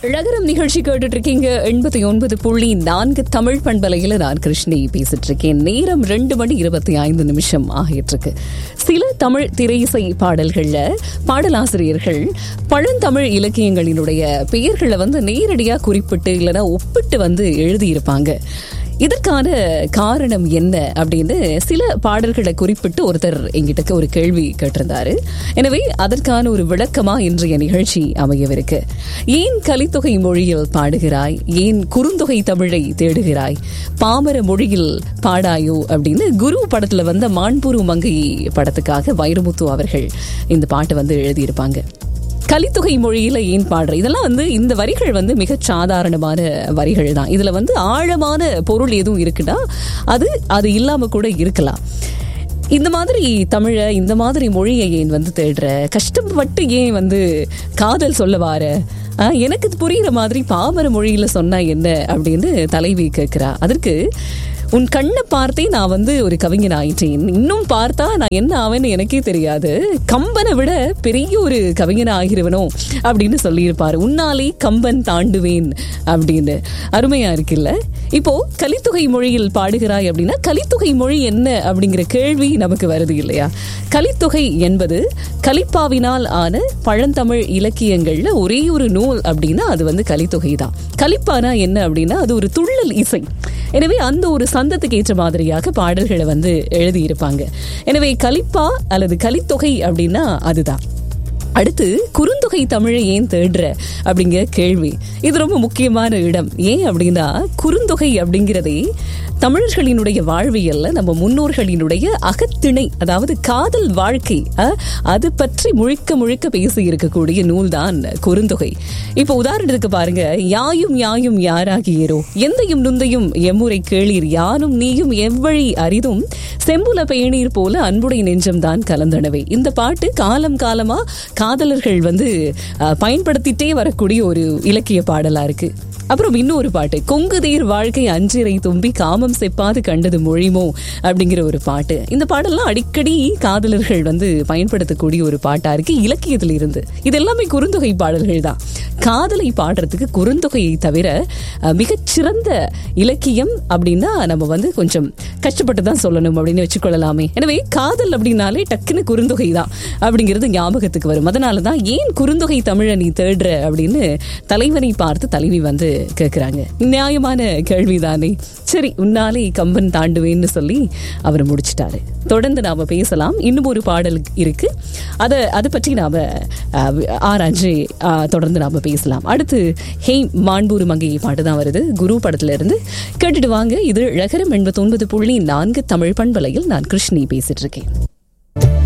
ழகரம் நிகழ்ச்சி கேட்டுட்டு இருக்கீங்க எண்பத்தி ஒன்பது புள்ளி நான்கு தமிழ் பண்பலையில நான் கிருஷ்ணி பேசிட்டு இருக்கேன் நேரம் ரெண்டு மணி இருபத்தி ஐந்து நிமிஷம் ஆகிட்டு இருக்கு சில தமிழ் திரையிசை பாடல்கள்ல பாடலாசிரியர்கள் பழந்தமிழ் இலக்கியங்களினுடைய பெயர்களை வந்து நேரடியா குறிப்பிட்டு இல்லைன்னா ஒப்பிட்டு வந்து எழுதியிருப்பாங்க இதற்கான காரணம் என்ன அப்படின்னு சில பாடல்களை குறிப்பிட்டு ஒருத்தர் எங்கிட்ட ஒரு கேள்வி கேட்டிருந்தாரு எனவே அதற்கான ஒரு விளக்கமா இன்றைய நிகழ்ச்சி அமையவிருக்கு ஏன் கலித்தொகை மொழியில் பாடுகிறாய் ஏன் குறுந்தொகை தமிழை தேடுகிறாய் பாமர மொழியில் பாடாயோ அப்படின்னு குரு படத்துல வந்த மாண்புரு மங்கை படத்துக்காக வைரமுத்து அவர்கள் இந்த பாட்டை வந்து எழுதியிருப்பாங்க கலித்தொகை மொழியில ஏன் பாடுற இதெல்லாம் வந்து இந்த வரிகள் வந்து மிக சாதாரணமான வரிகள் தான் இதுல வந்து ஆழமான பொருள் எதுவும் இருக்குன்னா அது அது இல்லாம கூட இருக்கலாம் இந்த மாதிரி தமிழை இந்த மாதிரி மொழியை ஏன் வந்து தேடுற கஷ்டப்பட்டு ஏன் வந்து காதல் சொல்ல வார ஆஹ், எனக்கு இது புரியுற மாதிரி பாமர மொழியில சொன்னா என்ன அப்படின்னு தலைவி கேட்கிறா அதற்கு உன் கண்ணை பார்த்தே நான் வந்து ஒரு கவிஞன் ஆயிட்டேன் இன்னும் பார்த்தா நான் என்ன ஆவேன்னு எனக்கே தெரியாது கம்பனை விட பெரிய ஒரு கவிஞன் ஆகிருவனோ அப்படின்னு சொல்லியிருப்பாரு உன்னாலே கம்பன் தாண்டுவேன் அப்படின்னு அருமையா இருக்குல்ல இப்போ கலித்தொகை மொழியில் பாடுகிறாய் அப்படின்னா கலித்தொகை மொழி என்ன அப்படிங்கிற கேள்வி நமக்கு வருது இல்லையா கலித்தொகை என்பது கலிப்பாவினால் ஆன பழந்தமிழ் இலக்கியங்கள்ல ஒரே ஒரு நூல் அப்படின்னா அது வந்து கலித்தொகை தான் கலிப்பானா என்ன அப்படின்னா அது ஒரு துள்ளல் இசை எனவே அந்த ஒரு சந்தத்துக்கு ஏற்ற மாதிரியாக பாடல்களை வந்து எழுதியிருப்பாங்க எனவே கலிப்பா அல்லது கலித்தொகை அப்படின்னா அதுதான் அடுத்து குறுந்தொகை தமிழை ஏன் தேடுற அப்படிங்கிற கேள்வி இது ரொம்ப முக்கியமான இடம் ஏன் அப்படின்னா குறுந்தொகை அப்படிங்கிறதே தமிழர்களினுடைய வாழ்வியல்ல நம்ம முன்னோர்களினுடைய அகத்திணை அதாவது காதல் வாழ்க்கை அஹ், அது பற்றி முழுக்க முழுக்க பேசி இருக்கக்கூடிய நூல் தான் குறுந்தொகை இப்போ உதாரணத்துக்கு பாருங்க யாயும் யாயும் யாராகியரோ எந்தையும் நுந்தையும் எம்முறை கேளீர் யானும் நீயும் எவ்வழி அரிதும் செம்புல பேணீர் போல அன்புடைய நெஞ்சம் தான் கலந்தனவே இந்த பாட்டு காலம் காலமா காதலர்கள் வந்து அஹ், பயன்படுத்திட்டே வரக்கூடிய ஒரு இலக்கிய பாடலா இருக்கு அப்புறம் இன்னொரு பாட்டு கொங்குதீர் வாழ்க்கை அஞ்சிரை தும்பி காமம் செப்பாது கண்டது மொழிமோ அப்படிங்கிற ஒரு பாட்டு இந்த பாடல்லாம் அடிக்கடி காதலர்கள் வந்து பயன்படுத்தக்கூடிய ஒரு பாட்டா இருக்கு இலக்கியத்துல இருந்து இது எல்லாமே குறுந்தொகை பாடல்கள் தான் காதலை பாடுறதுக்கு குறுந்தொகையை தவிர அஹ், மிகச்சிறந்த இலக்கியம் அப்படின்னா நம்ம வந்து கொஞ்சம் கஷ்டப்பட்டு தான் சொல்லணும் அப்படின்னு வச்சுக்கொள்ளலாமே எனவே காதல் அப்படின்னாலே டக்குன்னு குறுந்தொகை தான் அப்படிங்கிறது ஞாபகத்துக்கு வரும் அதனால தான் ஏன் குறுந்தொகை தமிழை நீ தேடுற அப்படின்னு தலைவனை பார்த்து தலைவி வந்து கேட்குறாங்க நியாயமான கேள்விதானே சரி உன்னாலே கம்பன் தாண்டுவேன்னு சொல்லி அவர் முடிச்சிட்டாரு தொடர்ந்து நாம பேசலாம் இன்னும் ஒரு பாடல் இருக்கு அதை அதை பற்றி நாம அஹ், ஆராய்ச்சி அஹ், தொடர்ந்து நாம பேசலாம் அடுத்து ஹேய் மாண்பூர் மங்கையை பாட்டு தான் வருது குரு படத்துல இருந்து கேட்டுட்டு வாங்க இது ழகரம் எண்பத்தொன்பது புள்ளி நான்கு தமிழ் பண்பலையில் நான் கிருஷ்ணி பேசிட்டு இருக்கேன்